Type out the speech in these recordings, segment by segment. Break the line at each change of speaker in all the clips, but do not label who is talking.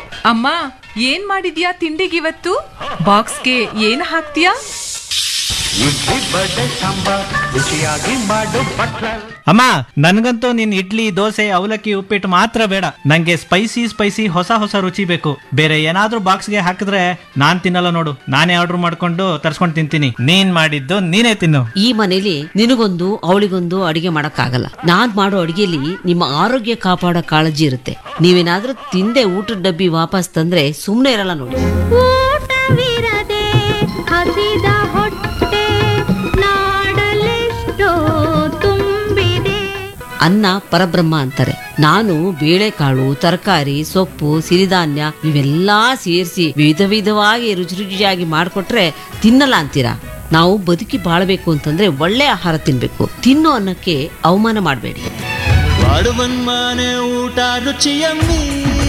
ಅಮ್ಮ ಏನ್ ಮಾಡಿದ್ಯಾ ತಿಂಡಿಗಿವತ್ತು ಬಾಕ್ಸ್ಗೆ ಏನ್ ಹಾಕ್ತೀಯಾ
ಇಡ್ಲಿ ಬಡೆ ಸಾಂಬಾರ್ ರುಚಿಯಾಗಿ ಮಾಡು ಬಟ್ಲರ್
ಅಮ್ಮ ನನ್ಗಂತೂ ನಿನ್ ಇಡ್ಲಿ ದೋಸೆ ಅವಲಕ್ಕಿ ಉಪ್ಪಿಟ್ಟು ಮಾತ್ರ ಬೇಡ ನಂಗೆ ಸ್ಪೈಸಿ ಸ್ಪೈಸಿ ಹೊಸ ಹೊಸ ರುಚಿ ಬೇಕು ಬೇರೆ ಏನಾದ್ರೂ ಬಾಕ್ಸ್ಗೆ ಹಾಕಿದ್ರೆ ನಾನ್ ತಿನ್ನಲ್ಲ ನೋಡು ನಾನೇ ಆರ್ಡರ್ ಮಾಡ್ಕೊಂಡು ತರ್ಸ್ಕೊಂಡು ತಿಂತೀನಿ ನೀನ್ ಮಾಡಿದ್ದು ನೀನೇ ತಿನ್ನು
ಈ ಮನೇಲಿ ನಿನಗೊಂದು ಅವಳಿಗೊಂದು ಅಡಿಗೆ ಮಾಡಕ್ಕಾಗಲ್ಲ ನಾನ್ ಮಾಡೋ ಅಡಿಗೆಲಿ ನಿಮ್ಮ ಆರೋಗ್ಯ ಕಾಪಾಡೋ ಕಾಳಜಿ ಇರುತ್ತೆ ನೀವೇನಾದ್ರೂ ತಿಂದೆ ಊಟದ ಡಬ್ಬಿ ವಾಪಸ್ ತಂದ್ರೆ ಸುಮ್ನೆ ಇರಲ್ಲ ನೋಡಿ
ಊಟವಿರದೆ ಹಸಿದ ಹೊಟ್ಟೆ ನಾಡಲೆಷ್ಟೋ ತುಂಬಿದೆ
ಅನ್ನ ಪರಬ್ರಹ್ಮ ಅಂತಾರೆ ನಾನು ಬೇಳೆಕಾಳು ತರಕಾರಿ ಸೊಪ್ಪು ಸಿರಿಧಾನ್ಯ ಇವೆಲ್ಲಾ ಸೇರಿಸಿ ವಿಧ ವಿಧವಾಗಿ ರುಚಿ ರುಚಿಯಾಗಿ ಮಾಡಿಕೊಟ್ರೆ ತಿನ್ನಲ್ಲ ಅಂತೀರಾ ನಾವು ಬದುಕಿ ಬಾಳ್ಬೇಕು ಅಂತಂದ್ರೆ ಒಳ್ಳೆ ಆಹಾರ ತಿನ್ಬೇಕು ತಿನ್ನೋ ಅನ್ನಕ್ಕೆ ಅವಮಾನ ಮಾಡಬೇಡಿ
ಊಟ ರುಚಿಯಮ್ಮಿ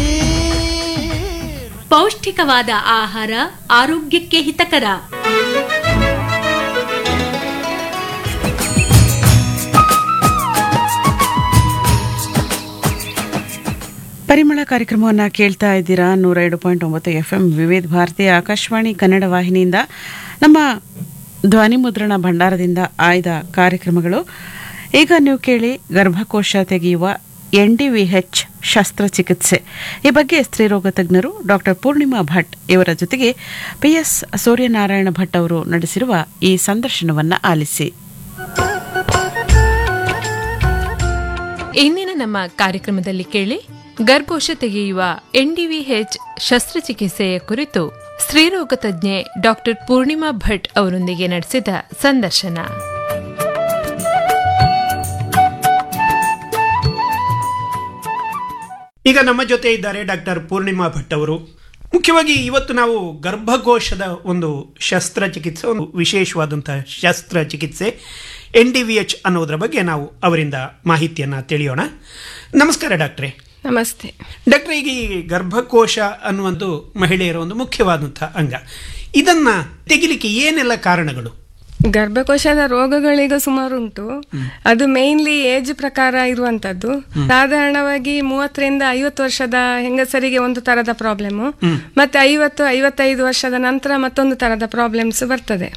ಪೌಷ್ಟಿಕವಾದ ಆಹಾರ ಆರೋಗ್ಯಕ್ಕೆ ಹಿತಕರ
ಪರಿಮಳ ಕಾರ್ಯಕ್ರಮವನ್ನು ಕೇಳ್ತಾ ಇದ್ದೀರಾ ನೂರ ಎರಡು ಪಾಯಿಂಟ್ ಒಂಬತ್ತು ಎಫ್ ಎಂ ವಿವಿಧ ಭಾರತಿ ಆಕಾಶವಾಣಿ ಕನ್ನಡ ವಾಹಿನಿಯಿಂದ ನಮ್ಮ ಧ್ವನಿ ಮುದ್ರಣ ಭಂಡಾರದಿಂದ ಆಯ್ದ ಕಾರ್ಯಕ್ರಮಗಳು ಈಗ ನೀವು ಕೇಳಿ ಗರ್ಭಕೋಶ ತೆಗೆಯುವ ಎನ್ ಡಿ ವಿ ಹೆಚ್ ಶಸ್ತ್ರಚಿಕಿತ್ಸೆ ಈ ಬಗ್ಗೆ ಸ್ತ್ರೀರೋಗ ತಜ್ಞರು ಡಾಕ್ಟರ್ ಪೂರ್ಣಿಮಾ ಭಟ್ ಇವರ ಜೊತೆಗೆ ಪಿ ಎಸ್ ಸೂರ್ಯನಾರಾಯಣ ಭಟ್ ಅವರು ನಡೆಸಿರುವ ಈ ಸಂದರ್ಶನವನ್ನು ಆಲಿಸಿ
ಇಂದಿನ ನಮ್ಮ ಕಾರ್ಯಕ್ರಮದಲ್ಲಿ ಕೇಳಿ ಗರ್ಭಕೋಶ ತೆಗೆಯುವ ಎನ್ಡಿವಿಎಚ್ ಶಸ್ತ್ರಚಿಕಿತ್ಸೆಯ ಕುರಿತು ಸ್ತ್ರೀರೋಗ ತಜ್ಞೆ ಡಾಕ್ಟರ್ ಪೂರ್ಣಿಮಾ ಭಟ್ ಅವರೊಂದಿಗೆ ನಡೆಸಿದ ಸಂದರ್ಶನ
ಈಗ ನಮ್ಮ ಜೊತೆ ಇದ್ದಾರೆ ಡಾಕ್ಟರ್ ಪೂರ್ಣಿಮಾ ಭಟ್ ಅವರು ಮುಖ್ಯವಾಗಿ ಇವತ್ತು ನಾವು ಗರ್ಭಕೋಶದ ಒಂದು ಶಸ್ತ್ರಚಿಕಿತ್ಸೆ ಒಂದು ವಿಶೇಷವಾದಂತಹ ಶಸ್ತ್ರಚಿಕಿತ್ಸೆ ಎನ್ ಡಿ ವಿ ಎಚ್ ಅನ್ನೋದರ ಬಗ್ಗೆ ನಾವು ಅವರಿಂದ ಮಾಹಿತಿಯನ್ನು ತಿಳಿಯೋಣ ನಮಸ್ಕಾರ ಡಾಕ್ಟ್ರೇ
ನಮಸ್ತೆ
ಡಾಕ್ಟ್ರೆ ಈಗ ಈ ಗರ್ಭಕೋಶ ಅನ್ನುವಂದು ಮಹಿಳೆಯರ ಒಂದು ಮುಖ್ಯವಾದಂತಹ ಅಂಗ ಇದನ್ನ ತೆಗಿಲಿಕ್ಕೆ ಏನೆಲ್ಲ ಕಾರಣಗಳು
ಗರ್ಭಕೋಶದ ರೋಗಗಳೀಗ ಸುಮಾರು ಉಂಟು ಅದು ಮೇನ್ಲಿ ಏಜ್ ಪ್ರಕಾರ ಇರುವಂತದ್ದು ಸಾಧಾರಣವಾಗಿ ಮೂವತ್ತರಿಂದ ಐವತ್ತು ವರ್ಷದ ಹೆಂಗಸರಿಗೆ ಒಂದು ತರದ ಪ್ರಾಬ್ಲಮ್ ಮತ್ತೆ ಐವತ್ತು ಐವತ್ತೈದು ವರ್ಷದ ನಂತರ ಮತ್ತೊಂದು ತರದ ಪ್ರಾಬ್ಲಮ್ಸ್ ಬರ್ತದೆ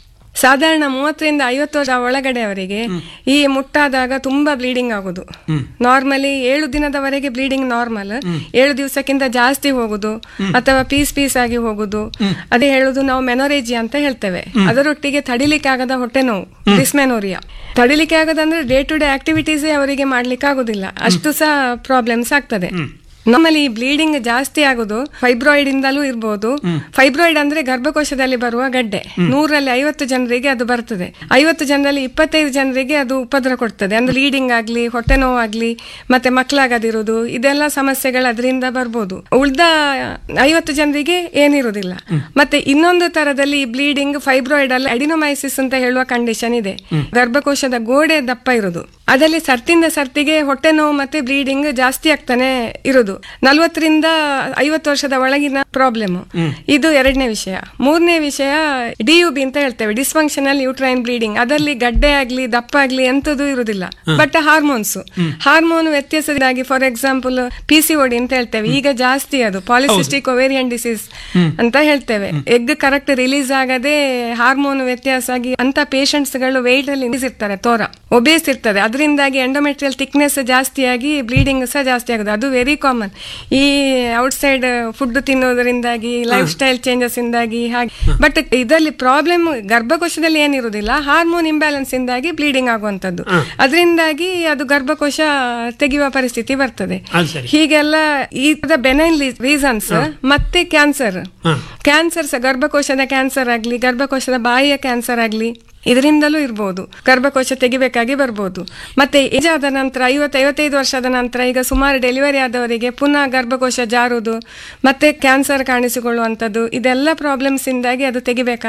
ಸಾಧಾರಣ ಮೂವತ್ತರಿಂದ ಐವತ್ತು ವರ್ಷ ಒಳಗಡೆ ಅವರಿಗೆ ಈ ಮುಟ್ಟಾದಾಗ ತುಂಬಾ ಬ್ಲೀಡಿಂಗ್ ಆಗುದು ನಾರ್ಮಲಿ ಏಳು ದಿನದವರೆಗೆ ಬ್ಲೀಡಿಂಗ್ ನಾರ್ಮಲ್ ಏಳು ದಿವಸಕ್ಕಿಂತ ಜಾಸ್ತಿ ಹೋಗುದು ಅಥವಾ ಪೀಸ್ ಪೀಸ್ ಆಗಿ ಹೋಗುದು ಅದೇ ಹೇಳುದು ನಾವು ಮೆನೊರೇಜಿ ಅಂತ ಹೇಳ್ತೇವೆ ಅದರೊಟ್ಟಿಗೆ ತಡಿಲಿಕ್ಕೆ ಆಗದ ಹೊಟ್ಟೆ ನೋವು ಡಿಸ್ಮೆನೋರಿಯಾ ತಡಿಲಿಕ್ಕೆ ಆಗದಂದ್ರೆ ಡೇ ಟು ಡೇ ಆಕ್ಟಿವಿಟೀಸ್ ಅವರಿಗೆ ಮಾಡ್ಲಿಕ್ಕೆ ಆಗುದಿಲ್ಲ ಅಷ್ಟು ಸಹ ಪ್ರಾಬ್ಲಮ್ಸ್ ಆಗ್ತದೆ ನಮ್ಮಲ್ಲಿ ಬ್ಲೀಡಿಂಗ್ ಜಾಸ್ತಿ ಆಗುದು ಫೈಬ್ರಾಯ್ಡ್ ಇಂದಲೂ ಇರ್ಬೋದು ಫೈಬ್ರಾಯ್ಡ್ ಅಂದ್ರೆ ಗರ್ಭಕೋಶದಲ್ಲಿ ಬರುವ ಗಡ್ಡೆ ನೂರಲ್ಲಿ ಐವತ್ತು ಜನರಿಗೆ ಅದು ಬರ್ತದೆ ಐವತ್ತು ಜನರಲ್ಲಿ ಇಪ್ಪತ್ತೈದು ಜನರಿಗೆ ಅದು ಉಪದ್ರ ಕೊಡ್ತದೆ ಅಂದ್ರೆ ಬ್ಲೀಡಿಂಗ್ ಆಗ್ಲಿ ಹೊಟ್ಟೆ ನೋವಾಗ್ಲಿ ಮತ್ತೆ ಮಕ್ಕಳಾಗದಿರುವುದು ಇದೆಲ್ಲ ಸಮಸ್ಯೆಗಳು ಅದರಿಂದ ಬರ್ಬೋದು ಉಳ್ದ ಐವತ್ತು ಜನರಿಗೆ ಏನಿರುವುದಿಲ್ಲ ಮತ್ತೆ ಇನ್ನೊಂದು ತರದಲ್ಲಿ ಬ್ಲೀಡಿಂಗ್ ಫೈಬ್ರಾಯ್ಡ್ ಅಲ್ಲಿ ಅಡಿನೋಮೈಸಿಸ್ ಅಂತ ಹೇಳುವ ಕಂಡೀಷನ್ ಇದೆ ಗರ್ಭಕೋಶದ ಗೋಡೆ ದಪ್ಪ ಇರುದು ಅದರಲ್ಲಿ ಸರ್ತಿಂದ ಸರ್ತಿಗೆ ಹೊಟ್ಟೆ ನೋವು ಮತ್ತೆ ಬ್ಲೀಡಿಂಗ್ ಜಾಸ್ತಿ ಆಗ್ತಾನೆ ಇರುದು ನಲ್ವತ್ತರಿಂದ ಐವತ್ತು ವರ್ಷದ ಒಳಗಿನ ಪ್ರಾಬ್ಲಮ್ ಇದು ಎರಡನೇ ವಿಷಯ ಮೂರನೇ ವಿಷಯ ಡಿ ಯು ಬಿ ಅಂತ ಹೇಳ್ತೇವೆ ಡಿಸ್ಫಂಕ್ಷನಲ್ ಯೂಟ್ರೈನ್ ಬ್ಲೀಡಿಂಗ್ ಅದರಲ್ಲಿ ಗಡ್ಡೆ ಆಗ್ಲಿ ದಪ್ಪ ಆಗ್ಲಿ ಎಂತದ್ದು ಇರುದಿಲ್ಲ ಬಟ್ ಹಾರ್ಮೋನ್ಸ್ ಹಾರ್ಮೋನ್ ವ್ಯತ್ಯಾಸದಿಂದಾಗಿ for example P C O D ಅಂತ ಹೇಳ್ತೇವೆ ಈಗ ಜಾಸ್ತಿ ಅದು ಪಾಲಿಸಿಸ್ಟಿಕ್ ಒವೇರಿಯನ್ ಡಿಸೀಸ್ ಅಂತ ಹೇಳ್ತೇವೆ ಎಗ್ ಕರೆಕ್ಟ್ ರಿಲೀಸ್ ಆಗದೆ ಹಾರ್ಮೋನ್ ವ್ಯತ್ಯಾಸ ಆಗಿ ಅಂತ ಪೇಷಂಟ್ಸ್ ಗಳು ವೆಯ್ಟ್ ಅಲ್ಲಿ ಇರ್ತಾರೆ ತೋರ ಒಬೇಸ್ ಇರ್ತದೆ ಅದರಿಂದಾಗಿ ಎಂಡೋಮೆಟ್ರಿಯಲ್ ಥಿಕ್ನೆಸ್ ಜಾಸ್ತಿಯಾಗಿ ಬ್ಲೀಡಿಂಗ್ ಸಹ ಜಾಸ್ತಿ ಆಗುತ್ತೆ ಅದು ವೆರಿ ಕಾಮನ್ ಈ ಔಟ್ಸೈಡ್ ಫುಡ್ ತಿನ್ನೋದ್ರಿಂದಾಗಿ ಲೈಫ್ ಸ್ಟೈಲ್ ಚೇಂಜಸ್ ಇಂದಾಗಿ ಹಾಗೆ ಬಟ್ ಇದರಲ್ಲಿ ಪ್ರಾಬ್ಲಮ್ ಗರ್ಭಕೋಶದಲ್ಲಿ ಏನಿರುವುದಿಲ್ಲ ಹಾರ್ಮೋನ್ ಇಂಬ್ಯಾಲೆನ್ಸ್ ಇಂದಾಗಿ ಬ್ಲೀಡಿಂಗ್ ಆಗುವಂತದ್ದು ಅದರಿಂದಾಗಿ ಅದು ಗರ್ಭಕೋಶ ತೆಗೆಯುವ ಪರಿಸ್ಥಿತಿ ಬರ್ತದೆ
ಅದು ಸರಿ.
ಹೀಗೆಲ್ಲ ಈ ಬೆನೈನ್ ರೀಸನ್ಸ್ ಮತ್ತೆ ಕ್ಯಾನ್ಸರ್ ಕ್ಯಾನ್ಸರ್ ಸಹ ಗರ್ಭಕೋಶದ ಕ್ಯಾನ್ಸರ್ ಆಗ್ಲಿ ಗರ್ಭಕೋಶದ ಬಾಯಿಯ ಕ್ಯಾನ್ಸರ್ ಆಗ್ಲಿ ಇದರಿಂದಲೂ ಇರ್ಬೋದು ಗರ್ಭಕೋಶ ತೆಗಿಬೇಕಾಗಿ ಬರ್ಬೋದು ಮತ್ತೆ ಏಜ್ ಆದ ನಂತರ ಐವತ್ತು ಐವತ್ತೈದು ವರ್ಷದ ನಂತರ ಈಗ ಸುಮಾರು ಡೆಲಿವರಿ ಆದವರಿಗೆ ಪುನಃ ಗರ್ಭಕೋಶ ಜಾರುವುದು ಮತ್ತೆ ಕ್ಯಾನ್ಸರ್ ಕಾಣಿಸಿಕೊಳ್ಳುವಂಥದ್ದು ಇದೆಲ್ಲ ಪ್ರಾಬ್ಲಮ್ಸ್ ಇಂದಾಗಿ ಅದು ತೆಗಿಬೇಕಾಗಿ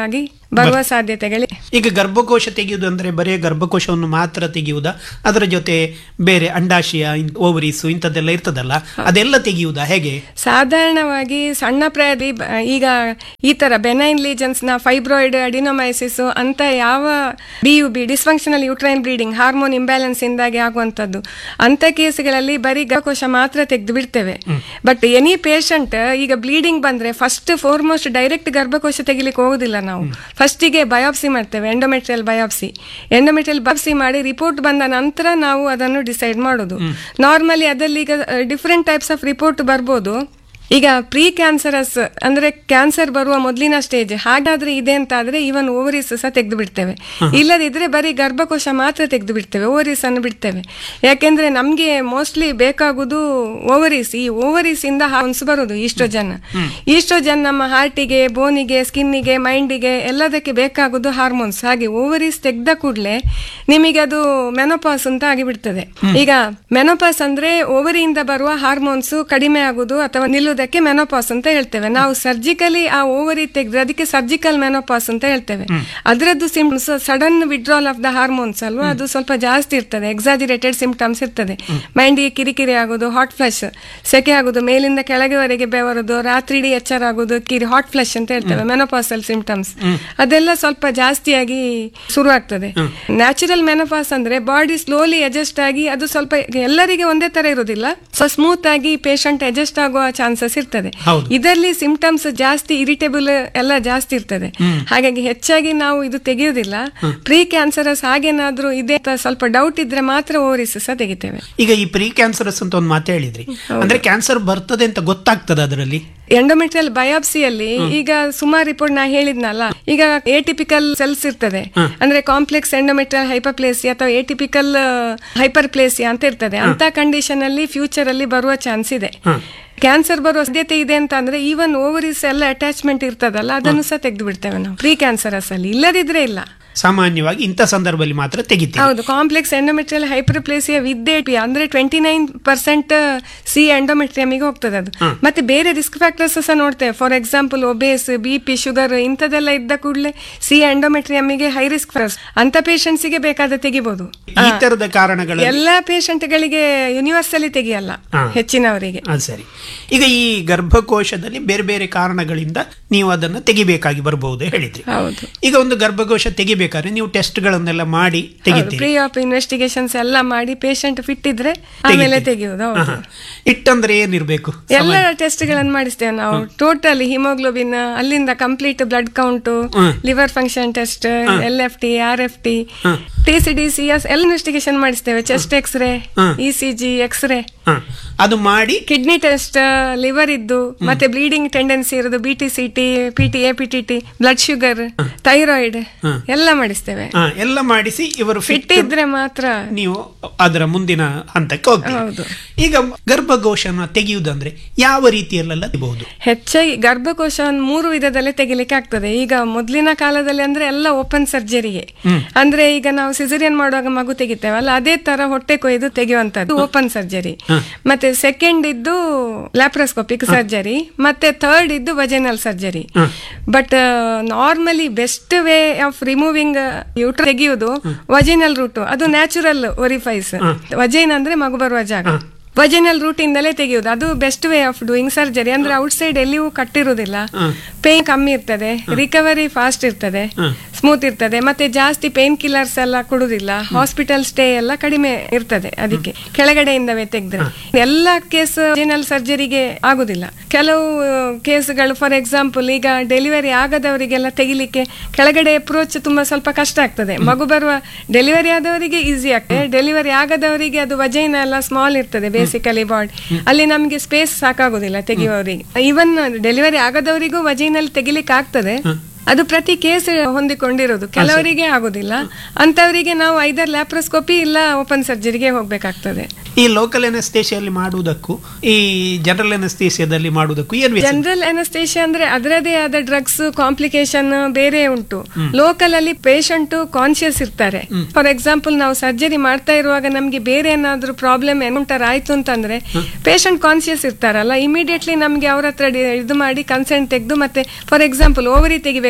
ಬರುವ ಸಾಧ್ಯತೆಗಳು
ಈಗ ಗರ್ಭಕೋಶ ತೆಗೆಯುವುದು ಅಂದ್ರೆ ಬರೀ ಗರ್ಭಕೋಶವನ್ನು ಮಾತ್ರ ತೆಗೆಯುವುದಾ ಅದರ ಜೊತೆ ಬೇರೆ ಅಂಡಾಶಯ ಓವರೀಸು ಇಂಥದ್ದೆಲ್ಲ ಇರ್ತದಲ್ಲ ಅದೆಲ್ಲ ತೆಗೆಯುವುದಾ ಹೇಗೆ
ಸಾಧಾರಣವಾಗಿ ಸಣ್ಣ ಪ್ರಾಯದಲ್ಲಿ ಬ- ಈಗ ಈ ತರ ಬೆನೈನ್ ಲೀಜನ್ಸ್ ನ ಫೈಬ್ರಾಯ್ಡ್ ಅಡಿನೋಮೈಸಿಸ್ ಅಂತ ಯಾವ B U B dysfunctional uterine bleeding hormone imbalance ಇಂದಾಗಿ ಆಗುವಂತದ್ದು ಅಂತ ಕೇಸ್ಗಳಲ್ಲಿ ಬರೀ ಗರ್ಭಕೋಶ ಮಾತ್ರ ತೆಗೆದು ಬಿಡ್ತೇವೆ ಬಟ್ ಎನಿ ಪೇಷಂಟ್ ಈಗ ಬ್ಲೀಡಿಂಗ್ ಬಂದ್ರೆ ಫಸ್ಟ್ ಫೋರ್ಮೋಸ್ಟ್ ಡೈರೆಕ್ಟ್ ಗರ್ಭಕೋಶ ತೆಗಿಲಿಕ್ಕೆ ಹೋಗುದಿಲ್ಲ ನಾವು ಫಸ್ಟಿಗೆ ಬಯಾಪ್ಸಿ ಮಾಡ್ತೇವೆ ಎಂಡೋಮೆಟ್ರಿಯಲ್ ಬಯಾಪ್ಸಿ ಎಂಡೋಮೆಟ್ರಿಯಲ್ ಬಯಾಪ್ಸಿ ಮಾಡಿ ರಿಪೋರ್ಟ್ ಬಂದ ನಂತರ ನಾವು ಅದನ್ನು ಡಿಸೈಡ್ ಮಾಡೋದು ನಾರ್ಮಲಿ ಅದಲ್ಲಿ ಈಗ ಡಿಫ್ರೆಂಟ್ ಟೈಪ್ಸ್ ಆಫ್ ರಿಪೋರ್ಟ್ ಬರ್ಬೋದು ಈಗ ಪ್ರೀ ಕ್ಯಾನ್ಸರಸ್ ಅಂದ್ರೆ ಕ್ಯಾನ್ಸರ್ ಬರುವ ಮೊದಲಿನ ಸ್ಟೇಜ್ ಹಾಗಾದ್ರೆ ಇದೆ ಅಂತ ಆದ್ರೆ ಇವನ್ ಓವರೀಸ್ ಸಹ ತೆಗೆದು ಬಿಡ್ತೇವೆ ಇಲ್ಲದಿದ್ರೆ ಬರೀ ಗರ್ಭಕೋಶ ಮಾತ್ರ ತೆಗೆದು ಬಿಡ್ತೇವೆ ಓವರೀಸ್ ಅನ್ನು ಬಿಡ್ತೇವೆ ಯಾಕೆಂದ್ರೆ ನಮ್ಗೆ ಮೋಸ್ಟ್ಲಿ ಬೇಕಾಗುದು ಓವರೀಸ್ ಈ ಓವರೀಸ್ ಇಂದ ಹಾರ್ಮೋನ್ಸ್ ಬರುದು ಈಸ್ಟ್ರೋಜನ್ ಈಸ್ಟ್ರೋಜನ್ ನಮ್ಮ ಹಾರ್ಟಿಗೆ ಬೋನಿಗೆ ಸ್ಕಿನ್ನಿಗೆ ಮೈಂಡಿಗೆ ಎಲ್ಲದಕ್ಕೆ ಬೇಕಾಗುದು ಹಾರ್ಮೋನ್ಸ್ ಹಾಗೆ ಓವರೀಸ್ ತೆಗ್ದ ಕೂಡಲೇ ನಿಮಗೆ ಅದು ಮೆನೋಪಾಸ್ ಅಂತ ಆಗಿಬಿಡ್ತದೆ ಈಗ ಮೆನೋಪಾಸ್ ಅಂದ್ರೆ ಓವರಿಯಿಂದ ಬರುವ ಹಾರ್ಮೋನ್ಸ್ ಕಡಿಮೆ ಆಗುದು ಅಥವಾ ನಿಲ್ಲುವುದಕ್ಕೆ ಮೆನೋಪಾಸ್ ಅಂತ ಹೇಳ್ತೇವೆ ನಾವು ಸರ್ಜಿಕಲಿ ಆ ಓವರಿ ತೆಗೆದ್ರೆ ಅದಕ್ಕೆ ಸರ್ಜಿಕಲ್ ಮೆನೋಪಾಸ್ ಅಂತ ಹೇಳ್ತೇವೆ ಅದರದ್ದು symptoms sudden withdrawal of the hormones ಅಲ್ವಾ ಅದು ಸ್ವಲ್ಪ ಜಾಸ್ತಿ ಇರ್ತದೆ ಎಕ್ಸಾಜಿರೇಟೆಡ್ ಸಿಂಪ್ಟಮ್ಸ್ ಇರ್ತದೆ ಮೈಂಡಿಗೆ ಕಿರಿಕಿರಿ ಆಗೋದು ಹಾಟ್ ಫ್ಲಶ್ ಸೆಕೆ ಆಗೋದು ಮೇಲಿಂದ ಕೆಳಗೆವರೆಗೆ ಬೆವರೋದು ರಾತ್ರಿ ಇಡೀ ಎಚ್ಚರ ಆಗೋದು ಕಿರಿ ಹಾಟ್ ಫ್ಲಶ್ ಅಂತ ಹೇಳ್ತೇವೆ ಮೆನೋಪಾಸಲ್ ಸಿಂಪ್ಟಮ್ಸ್ ಅದೆಲ್ಲ ಸ್ವಲ್ಪ ಜಾಸ್ತಿಯಾಗಿ ಶುರು ಆಗ್ತದೆ ನ್ಯಾಚುರಲ್ ಮೆನೋಪಾಸ್ ಅಂದ್ರೆ ಬಾಡಿ ಸ್ಲೋಲಿ ಅಡ್ಜಸ್ಟ್ ಆಗಿ ಅದು ಸ್ವಲ್ಪ ಎಲ್ಲರಿಗೆ ಒಂದೇ ತರ ಇರೋದಿಲ್ಲ ಸೊ ಸ್ಮೂತ್ ಆಗಿ ಪೇಷಂಟ್ ಅಡ್ಜಸ್ಟ್ ಆಗುವ ಚಾನ್ಸಸ್ ಇರ್ತದೆ
ಹೌದು.
ಇದರಲ್ಲಿ ಸಿಂಪ್ಟಮ್ಸ್ ಜಾಸ್ತಿ ಇರಿಟೇಬಲ್ ಎಲ್ಲ ಜಾಸ್ತಿ ಇರ್ತದೆ ಹಾಗಾಗಿ ಹೆಚ್ಚಾಗಿ ನಾವು ಇದು ತೆಗೆಯೋದಿಲ್ಲ ಪ್ರೀ ಕ್ಯಾನ್ಸರಸ್ ಹಾಗೇನಾದ್ರೂ ಇದೆ ಅಂತ ಸ್ವಲ್ಪ ಡೌಟ್ ಇದ್ರೆ ಮಾತ್ರ ಓರಿಸ್ ಸಹ ತೆಗಿತೇವೆ
ಈಗ ಈ ಪ್ರೀ ಕ್ಯಾನ್ಸರಸ್ ಅಂತ ಒಂದು ಮಾತು ಹೇಳಿದ್ರಿ ಅಂದ್ರೆ ಕ್ಯಾನ್ಸರ್ ಬರ್ತದೆ ಅಂತ ಗೊತ್ತಾಗ್ತದೆ ಅದರಲ್ಲಿ
ಎಂಡೋಮೆಟ್ರಿಯಲ್ ಬಯಾಪ್ಸಿಯಲ್ಲಿ ಈಗ ಸುಮಾರು ರಿಪೋರ್ಟ್ ನಾ ಹೇಳಿದ್ನಲ್ಲ ಈಗ ಏಟಿಪಿಕಲ್ ಸೆಲ್ಸ್ ಇರ್ತದೆ ಅಂದ್ರೆ ಕಾಂಪ್ಲೆಕ್ಸ್ ಎಂಡೋಮೆಟ್ರಿಯಲ್ ಹೈಪರ್ಪ್ಲೇಸಿ ಅಥವಾ ಏಟಿಪಿಕಲ್ ಹೈಪರ್ ಪ್ಲೇಸಿಯಾ ಅಂತ ಇರ್ತದೆ ಅಂತ ಕಂಡೀಷನ್ ಅಲ್ಲಿ ಫ್ಯೂಚರ್ ಅಲ್ಲಿ ಬರುವ ಚಾನ್ಸ್ ಇದೆ ಕ್ಯಾನ್ಸರ್ ಬರುವ ಸಾಧ್ಯತೆ ಇದೆ ಅಂತ ಅಂದ್ರೆ ಈವನ್ ಓವರೀಸ್ ಎಲ್ಲ ಅಟ್ಯಾಚ್ಮೆಂಟ್ ಇರ್ತದಲ್ಲ ಅದನ್ನು ಸಹ ತೆಗೆದು ಬಿಡ್ತೇವೆ ನಾವು ಪ್ರೀ ಕ್ಯಾನ್ಸರಸ್ ಅಲ್ಲಿ ಇಲ್ಲದಿದ್ರೆ ಇಲ್ಲ
ಸಾಮಾನ್ಯವಾಗಿ ಇಂಥ ಸಂದರ್ಭದಲ್ಲಿ ಮಾತ್ರ ತೆಗಿತೀವಿ
ಹೌದು ಕಾಂಪ್ಲೆಕ್ಸ್ ಎಂಡೋಮೆಟ್ರಿಯಲ್ ಹೈಪರ್ಪ್ಲೇಸಿಯಾ ವಿತ್ ಅಂದ್ರೆ ಟ್ವೆಂಟಿ ನೈನ್ ಪರ್ಸೆಂಟ್ ಸಿ ಎಂಡೋಮೆಟ್ರಿಯಮಿಗೆ ಹೋಗ್ತದೆ ಅದು ಮತ್ತೆ ಬೇರೆ ರಿಸ್ಕ್ ಫ್ಯಾಕ್ಟರ್ಸ್ ಸಹ ನೋಡ್ತೇವೆ for example obese B P sugar ಇಂಥದೆಲ್ಲ ಇದ್ದ ಕೂಡಲೇ ಸಿ ಎಂಡೋಮೆಟ್ರಿಯಮಿಗೆ ಹೈ ರಿಸ್ಕ್ ಅಂತ patients ಗೆ ಬೇಕಾದ ತೆಗಿಬಹುದು
ಈ ತರದ ಕಾರಣಗಳು
ಎಲ್ಲಾ ಗಳಿಗೆ ಯೂನಿವರ್ಸಲಿ ತೆಗಿಯಲ್ಲ
ಹಾ.
ಹೆಚ್ಚಿನವರಿಗೆ
ಅದು ಸರಿ ಈಗ ಈ ಗರ್ಭಕೋಶದಲ್ಲಿ ಬೇರೆ ಬೇರೆ ಕಾರಣಗಳಿಂದ ನೀವು ಅದನ್ನ ತೆಗಿಬೇಕಾಗಿ ಬರಬಹುದು ಹೇಳಿದ್ರಿ
ಹೌದು
ಈಗ ಒಂದು ಗರ್ಭಕೋಶ ತೆಗಿಬೇಕಾದ್ರೆ ನೀವು ಟೆಸ್ಟ್ಗಳನ್ನೆಲ್ಲ ಮಾಡಿ ತೆಗಿತೀರಿ
ಪ್ರೀ ಆಫ್ ಇನ್ವೆಸ್ಟಿಗೇಷನ್ಸ್ ಎಲ್ಲ ಮಾಡಿ ಪೇಷಂಟ್ ಫಿಟ್ ಇದ್ರೆ ಆಮೇಲೆ ತೆಗೆಯುವುದು ಹೌದು
ಆಹಾ. ಇಟ್ಟಂದ್ರೆ ಏನಿರ್ಬೇಕು
ಎಲ್ಲ ಟೆಸ್ಟ್ ಗಳನ್ನು ಮಾಡಿಸ್ತೇವೆ ನಾವು ಟೋಟಲ್ ಹಿಮೋಗ್ಲೋಬಿನ್ ಅಲ್ಲಿಂದ complete blood count liver function test L F T R F T T C D C S ಎಲ್ಲ ಇನ್ವೆಸ್ಟಿಗೇಷನ್ ಮಾಡಿಸ್ತೇವೆ chest x ray E C G x ray
ಹ. ಅದು ಮಾಡಿ
ಕಿಡ್ನಿ ಟೆಸ್ಟ್ ಲಿವರ್ ಇದ್ದು ಮತ್ತೆ ಬ್ಲೀಡಿಂಗ್ ಟೆಂಡೆನ್ಸಿ ಇರೋದು B T C T P T A P T T blood sugar thyroid ಎಲ್ಲ ಮಾಡಿಸ್ತೇವೆ
ಹ, ಎಲ್ಲ ಮಾಡಿಸಿ ಇವರು
ಫಿಟ್
ಫಿಟ್
ಇದ್ರೆ ಮಾತ್ರ
ನೀವು ಅದರ ಮುಂದಿನ ಹಂತಕ್ಕೆ ಹೋಗ್ತೀರಿ
ಹೌದು.
ಈಗ ಗರ್ಭಕೋಶನ ತೆಗೆಯುವುದಂದ್ರೆ ಯಾವ ರೀತಿಯಲ್ಲೆಲ್ಲ ತೆಗೆಯಬಹುದು
ಹೆಚ್ಚಾಗಿ ಗರ್ಭಕೋಶವನ್ನು ಮೂರು ವಿಧದಲ್ಲಿ ತೆಗಿಲಿಕ್ಕೆ ಆಗ್ತದೆ ಈಗ ಮೊದಲಿನ ಕಾಲದಲ್ಲಿ ಅಂದ್ರೆ ಎಲ್ಲ ಓಪನ್ ಸರ್ಜರಿಗೆ ಅಂದ್ರೆ ಈಗ ನಾವು ಸಿಸರಿಯನ್ ಮಾಡುವಾಗ ಮಗು ತೆಗಿತೇವಲ್ಲ ಅದೇ ತರ ಹೊಟ್ಟೆ ಕೊಯ್ದು ತೆಗೆಯುವಂತದ್ದು ಓಪನ್ ಸರ್ಜರಿ ಮತ್ತೆ ಸೆಕೆಂಡ್ ಇದ್ದು ಲ್ಯಾಪ್ರೋಸ್ಕೋಪಿಕ್ ಸರ್ಜರಿ ಮತ್ತೆ ಥರ್ಡ್ ಇದ್ದು vaginal surgery but normally best way of removing ಯೂಟ್ರ ತೆಗೆಯುವುದು ವಜೆನಲ್ ರೂಟ್ ಅದು ನ್ಯಾಚುರಲ್ ಒರಿಫೈಸ್ ವಜೈನ್ ಅಂದ್ರೆ ಮಗು ಬರುವ ಜಾಗ ವಜೆನಲ್ ರೂಟ್ ಇಂದಲೇ ತೆಗೆಯುವುದು ಅದು best way of doing surgery ಅಂದ್ರೆ ಔಟ್ ಸೈಡ್ ಎಲ್ಲಿಯೂ ಕಟ್ಟಿರುವುದಿಲ್ಲ ಪೇನ್ ಕಮ್ಮಿ ಇರ್ತದೆ ರಿಕವರಿ ಫಾಸ್ಟ್ ಇರ್ತದೆ ಸ್ಮೂತ್ ಇರ್ತದೆ ಮತ್ತೆ ಜಾಸ್ತಿ ಪೇನ್ ಕಿಲ್ಲರ್ಸ್ ಎಲ್ಲ ಕೊಡುದಿಲ್ಲ ಹಾಸ್ಪಿಟಲ್ ಸ್ಟೇ ಎಲ್ಲ ಕಡಿಮೆ ಇರ್ತದೆ ಅದಕ್ಕೆ ಕೆಳಗಡೆಯಿಂದವೇ ತೆಗೆದ್ರೆ ಎಲ್ಲ ಕೇಸ್ ವಜೆನಲ್ ಸರ್ಜರಿಗೆ ಆಗುದಿಲ್ಲ ಕೆಲವು ಕೇಸ್ಗಳು ಫಾರ್ ಎಕ್ಸಾಂಪಲ್ ಈಗ ಡೆಲಿವರಿ ಆಗದವರಿಗೆಲ್ಲ ತೆಗಿಲಿಕ್ಕೆ ಕೆಳಗಡೆ ಅಪ್ರೋಚ್ ತುಂಬಾ ಸ್ವಲ್ಪ ಕಷ್ಟ ಆಗ್ತದೆ ಮಗು ಬರುವ ಡೆಲಿವರಿ ಆದವರಿಗೆ ಈಸಿ ಆಗ್ತದೆ ಡೆಲಿವರಿ ಆಗದವರಿಗೆ ಅದು ವಜೈನ ಎಲ್ಲ ಸ್ಮಾಲ್ ಇರ್ತದೆ ಬೇಸಿಕಲಿ ಬಾಡಿ ಅಲ್ಲಿ ನಮಗೆ ಸ್ಪೇಸ್ ಸಾಕಾಗುದಿಲ್ಲ ತೆಗೆಯುವವರಿಗೆ ಈವನ್ ಡೆಲಿವರಿ ಆಗದವರಿಗೂ ವಜೈನಲ್ಲಿ ತೆಗಿಲಿಕ್ಕೆ ಆಗ್ತದೆ ಅದು ಪ್ರತಿ ಕೇಸ್ ಹೊಂದಿಕೊಂಡಿರೋದು ಕೆಲವರಿಗೆ ಆಗುದಿಲ್ಲ ಅಂತವರಿಗೆ ನಾವು ಐದರ್ ಲ್ಯಾಪ್ರೋಸ್ಕೋಪಿ ಇಲ್ಲ ಓಪನ್ ಸರ್ಜರಿಗೆ ಹೋಗ್ಬೇಕಾಗ್ತದೆ
ಈ ಲೋಕಲ್ ಎನಸ್ತೇಶಿಯಲ್ಲಿ ಮಾಡುವುದಕ್ಕೂ ಈ ಜನರಲ್ ಎನಸ್ತೇಶಿಯಾದಲ್ಲಿ ಮಾಡುವುದಕ್ಕೂ ಏನ್ ವ್ಯತ್ಯಾಸ
ಜನರಲ್ ಅನಸ್ತೇಷಿಯಾ ಅಂದ್ರೆ ಅದರದೇ ಆದ ಡ್ರಗ್ಸ್ ಕಾಂಪ್ಲಿಕೇಶನ್ ಬೇರೆ ಉಂಟು ಲೋಕಲ್ ಅಲ್ಲಿ ಪೇಷಂಟ್ ಕಾನ್ಶಿಯಸ್ ಇರ್ತಾರೆ ಫಾರ್ ಎಕ್ಸಾಂಪಲ್ ನಾವು ಸರ್ಜರಿ ಮಾಡ್ತಾ ಇರುವಾಗ ನಮ್ಗೆ ಬೇರೆ ಏನಾದ್ರೂ ಪ್ರಾಬ್ಲಮ್ ಎನ್ಕೌಂಟರ್ ಆಯ್ತು ಅಂತಂದ್ರೆ ಪೇಷಂಟ್ ಕಾನ್ಶಿಯಸ್ ಇರ್ತಾರಲ್ಲ ಇಮಿಡಿಯೇಟ್ಲಿ ನಮ್ಗೆ ಅವ್ರ ಹತ್ರ ಡಿ- ಇದು ಮಾಡಿ ಕನ್ಸೆಂಟ್ ತೆಗೆದು ಮತ್ತೆ ಫಾರ್ ಎಕ್ಸಾಂಪಲ್ ಓವರಿ ತೆಗಿಬೇಕು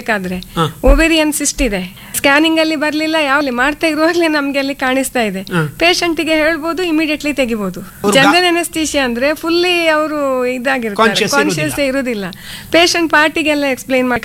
ತೆಗಿಬೇಕಾದ್ರೆ ಓವೇರಿಯನ್ ಸಿಸ್ಟ್ ಇದೆ ಸ್ಕ್ಯಾನಿಂಗ್ ಅಲ್ಲಿ ಬರ್ಲಿಲ್ಲ ಯಾವ ಮಾಡ್ತಾ ಇರುವಾಗಲೇ ನಮ್ಗೆ ಅಲ್ಲಿ ಕಾಣಿಸ್ತಾ ಇದೆ Patient ಗೆ ಹೇಳ್ಬೋದು ಇಮಿಡಿಯೇಟ್ಲಿ ತೆಗಿಬಹುದು ಜನರಲ್ ಅನೆಸ್ತೀಶಿಯಾ ಅಂದ್ರೆ ಫುಲ್ಲಿ ಅವರು ಇದಾಗಿರ್ತಾರೆ
Conscious
ಕಾನ್ಶಿಯಸ್ ಇರುದಿಲ್ಲ ಪೇಷಂಟ್ ಪಾರ್ಟಿಗೆಲ್ಲ ಎಕ್ಸ್ಪ್ಲೈನ್ ಮಾಡಿ